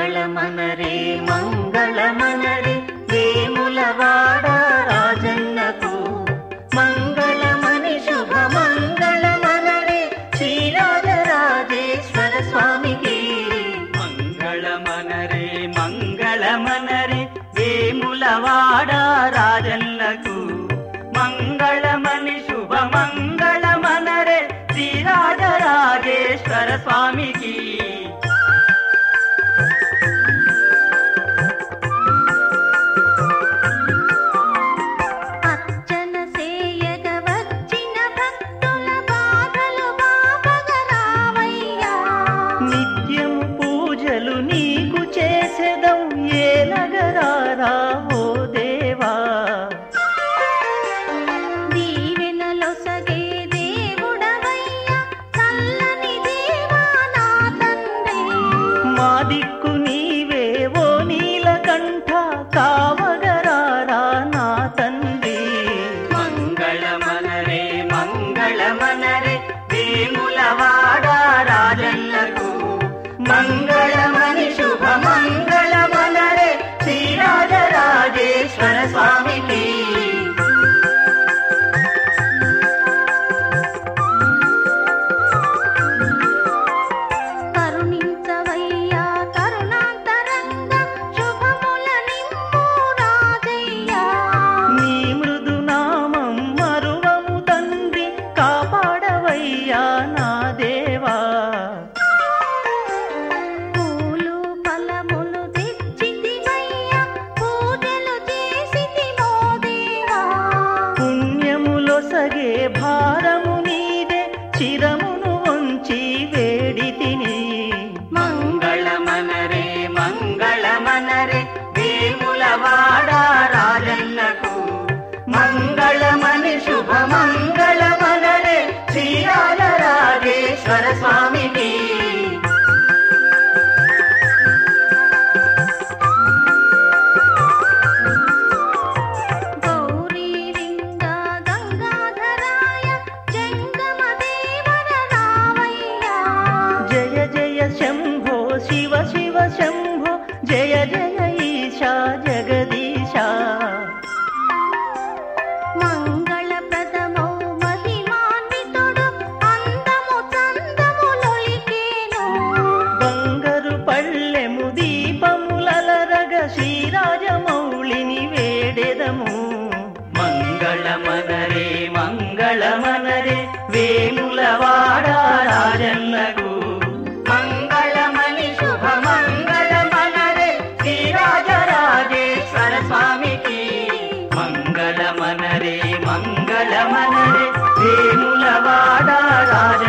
మంగళమనరే మంగళమనరే వేములవాడ రాజన్నకు మంగళమని శుభ మంగళమనరే శ్రీరాజరాజేశ్వర స్వామికి మంగళమనరే మంగళమనరే వేములవాడ రాజన్నకు మంగళమని శుభ మంగళమనరే శ్రీరాజరాజేశ్వర స్వామికి అర్చన సేయగ వచ్చిన భక్తుల బాధలు బాపగరావయ్యా నిత్యము పూజలు నీకు చేసెదం ఏలగరారా ఓ దేవా దీవెనలొసగే దేవుడవయ్యా చల్లని దేవా నా తండ్రి మా దిక్కు నీవే ఓ నీలకంఠ కావగరారా నా తండ్రి మంగళమనరే మంగళమనరే వేములవాడ రాజన్నకు మంగళమని శుభ మంగళమనరే శ్రీరాజరాజేశ్వర స్వామికి కరుణించవయ్యా కరుణాంతరంగా శుభముల నింపు రాజయ్యా నీ మృదు నామం మరువము తండ్రి కాపాడవయ్యా నా దేవా పూలు ఫలములు తెచ్చితివయ్యా పూజలు చేసితివో దేవా పుణ్యములొసగే భారము నీదే చిరమును వంచి వేడి తిని మంగళమనరే మంగళమనరే వేములవాడ రాజన్నకు మంగళమని శుభ మంగళమనరే శ్రీరాజరాజేశ్వర స్వామికి గౌరీ లింగా గంగాధరాయ జంగమ దేవర రావయ్యా జయ జయ శంభో శివ శివ శంభో జయ జయ ఈశా జగదీశా మంగళప్రదమౌ మహిమాన్వితుడు అందము చందములొలికేను బంగారు పళ్ళెము దీపములలరగ శ్రీరాజమౌళిని వేడెదము మంగళమనరే మంగళమనరే వేములవాడ రాజన్నకు మంగళమని శుభ మంగళమనరే శ్రీరాజరాజేశ్వర స్వామికి మంగళమనరే మంగళమనరే వేములవాడ రాజ